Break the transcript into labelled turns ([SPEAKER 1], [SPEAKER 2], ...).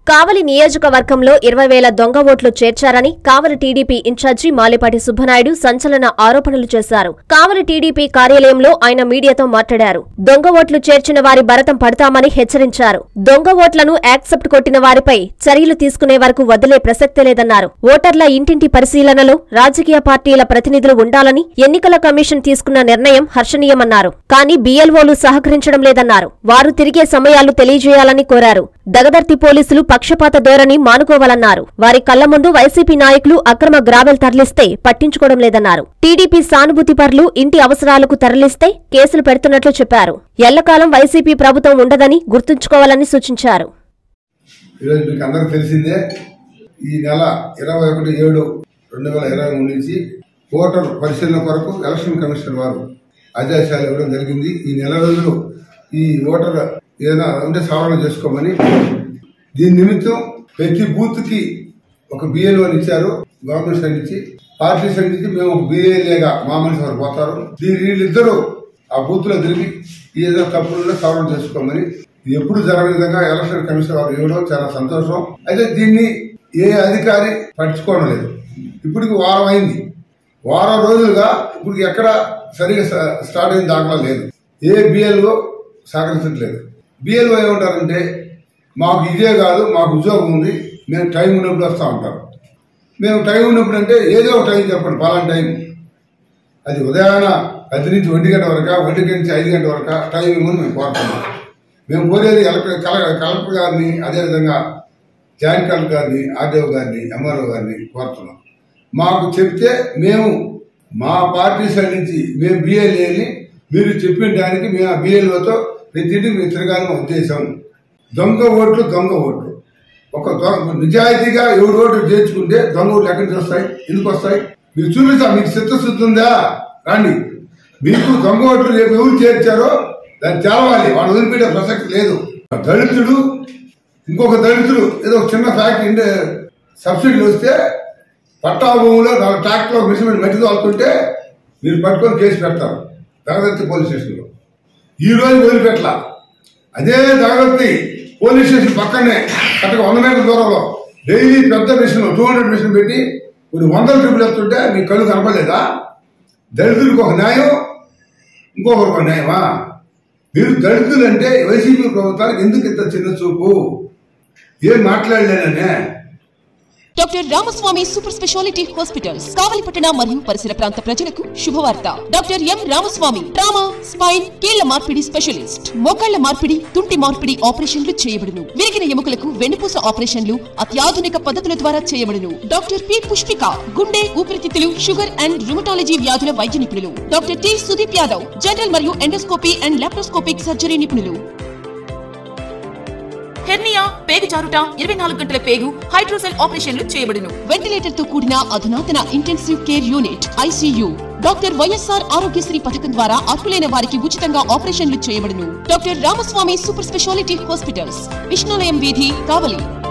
[SPEAKER 1] కావలి నియోజకవర్గంలో ఇరవై వేల దొంగ ఓట్లు చేర్చారని కావలి టీడీపీ ఇన్ఛార్జి మాలిపాటి సుబ్బనాయుడు సంచలన ఆరోపణలు చేశారు కావలి టీడీపీ కార్యాలయంలో ఆయన మీడియాతో మాట్లాడారు దొంగ ఓట్లు చేర్చిన వారి భరతం పడతామని హెచ్చరించారు దొంగ ఓట్లను యాక్సెప్ట్ కొట్టిన వారిపై చర్యలు తీసుకునే వరకు వదిలే ప్రసక్తే లేదన్నారు ఓటర్ల ఇంటింటి పరిశీలనలో రాజకీయ పార్టీల ప్రతినిధులు ఉండాలని ఎన్నికల కమిషన్ తీసుకున్న నిర్ణయం హర్షణీయమన్నారు కానీ బీఎల్ఓలు సహకరించడం లేదన్నారు వారు తిరిగే సమయాలు తెలియజేయాలని కోరారు దగదర్తి పోలీసులు పక్షపాత ధోరణి మానుకోవాలన్నారు వారి కళ్ల ముందు వైసీపీ నాయకులు అక్రమ గ్రావెల్ తరలిస్తే పట్టించుకోవడం లేదన్నారు టీడీపీ సానుభూతి పరులు ఇంటి అవసరాలకు తరలిస్తే కేసులు పెడుతున్నట్లు చెప్పారు ఎల్లకాలం వైసీపీ ప్రభుత్వం ఉండదని గుర్తుంచుకోవాలని సూచించారు
[SPEAKER 2] ఈరోజు మీకు అందరికి తెలిసిందే ఈ నెల ఇరవై ఒకటి ఏడు రెండు వేల ఇరవై మూడు నుంచి ఓటర్ పరిశీలన కొరకు ఎలక్షన్ కమిషన్ వారు ఆదేశాలు ఇవ్వడం జరిగింది ఈ నెల రోజులు ఈ ఓటర్ ఏదైనా ఉంటే సవరణ చేసుకోమని దీని నిమిత్తం ప్రతి బూత్ కి ఒక బిఎల్ఓ ఇచ్చారు గవర్నమెంట్ సైడ్ నుంచి పార్టీ సైడ్ నుంచి మేము బిఎల్ఏగా మా మనిషి వారు పోతారు దీని వీళ్ళిద్దరూ ఆ బూత్ లో తిరిగి ఏదైనా తప్పులున్నా సవరణ చేసుకోమని ఇది ఎప్పుడు జరగని విధంగా ఎలక్షన్ కమిషన్ వారు ఇవ్వడం చాలా సంతోషం అయితే దీన్ని ఏ అధికారి పట్టించుకోవడం లేదు ఇప్పటికి వారం అయింది వారం రోజులుగా ఇప్పుడు ఎక్కడ సరిగా స- స్టార్ట్ అయిన దాఖలా లేదు ఏ బిఎల్ఓ సహకరించట్లేదు బిఎల్ఓ ఏమంటారంటే మాకు ఇదే కాదు మాకు ఉద్యోగం ఉంది మేము టైం ఉన్నప్పుడు వస్తా ఉంటారు మేము టైం ఉన్నప్పుడు అంటే ఏదో ఒక టైం చెప్పండి పలానా టైం అది ఉదయాన పది నుంచి ఒంటి గంట వరకు ఒంటి గంట నుంచి ఐదు గంటల వరకు టైం ఇవ్వమని మేము కోరుతున్నాం మేము కోరేది కలెక్టర్ కల- కలెక్టర్ గారిని అదేవిధంగా జాయింట్ కలెక్టర్ గారిని ఆర్డీఓ గారిని ఎంఆర్ఓ గారిని కోరుతున్నాం మాకు చెప్తే మేము మా పార్టీ సైడ్ నుంచి మేము బిఎల్ఏని మీరు చెప్పిన దానికి మేము ఆ బిఎల్ఓతో ప్రతిదీ మేము తిరగాలని మా ఉద్దేశం దొంగ ఓట్లు దొంగ ఓట్లు ఒక దొంగ నిజాయితీగా ఎవరు ఓట్లు చేర్చుకుంటే దొంగ ఓట్లు ఎక్కడి నుంచి వస్తాయి ఎందుకు వస్తాయి మీరు చూపిస్తా మీకు చిత్తశుద్ధి ఉందా రండి మీకు దొంగ ఓట్లు రేపు ఎవరు చేర్చారో దాన్ని తెలవాలి వాడు వదిలిపెట్టే ప్రసక్తి లేదు దళితుడు ఇంకొక దళితుడు ఏదో ఒక చిన్న ఫ్యాక్టరీ ఇండే సబ్సిడీలు వస్తే పట్టా భూమిలో నాలుగు ట్రాక్టర్ మిషన్ మట్టి తోలుతుంటే మీరు పట్టుకొని కేసు పెడతారు దగదత్తి పోలీస్ స్టేషన్లో ఈ రోజు వదిలిపెట్టలా అదే దగదత్తి పోలీస్ స్టేషన్ పక్కనే కరెక్ట్గా వంద మీటర్ల దూరంలో డైలీ పెద్ద మిషన్ టూ హండ్రెడ్ మిషన్ పెట్టి కొన్ని వందల ట్రిపులు వెళ్తుంటే మీ కళ్ళు కనపడలేదా దళితులకు ఒక న్యాయం ఇంకొకరికి ఒక న్యాయమా మీరు దళితులు అంటే వైసీపీ ప్రభుత్వానికి ఎందుకు ఇంత చిన్న చూపు ఏం మాట్లాడలేననే
[SPEAKER 3] doctor Ramaswamy super speciality hospitals కావలిపట్టణ మరియు పరిసర ప్రాంత ప్రజలకు శుభవార్త doctor M Ramaswamy trauma spine కీళ్ల మార్పిడి స్పెషలిస్ట్ మోకాళ్ల మార్పిడి తుంటి మార్పిడి ఆపరేషన్లు చేయబడును విరిగిన ఎముకలకు వెన్నుపూస ఆపరేషన్లు అత్యాధునిక పద్ధతుల ద్వారా చేయబడును డాక్టర్ పి పుష్పిక గుండె ఊపిరితిత్తులు షుగర్ అండ్ రుమటాలజీ వ్యాధుల వైద్య నిపుణులు doctor T Sudeep Yadav general మరియు ఎండోస్కోపీ అండ్ లాప్రోస్కోపిక్ సర్జరీ నిపుణులు హెర్నియా పేగు జారుట ఇరవై నాలుగు గంటల పేగు హైడ్రోసెల్ ఆపరేషన్లు చేయబడును వెంటిలేటర్ తో కూడిన అధునాతన intensive care unit ICU doctor YSR Aarogyasri పథకం ద్వారా అర్హులైన వారికి ఉచితంగా ఆపరేషన్లు చేయబడును doctor Ramaswamy super speciality hospitals Vishnulayam వీధి కావలి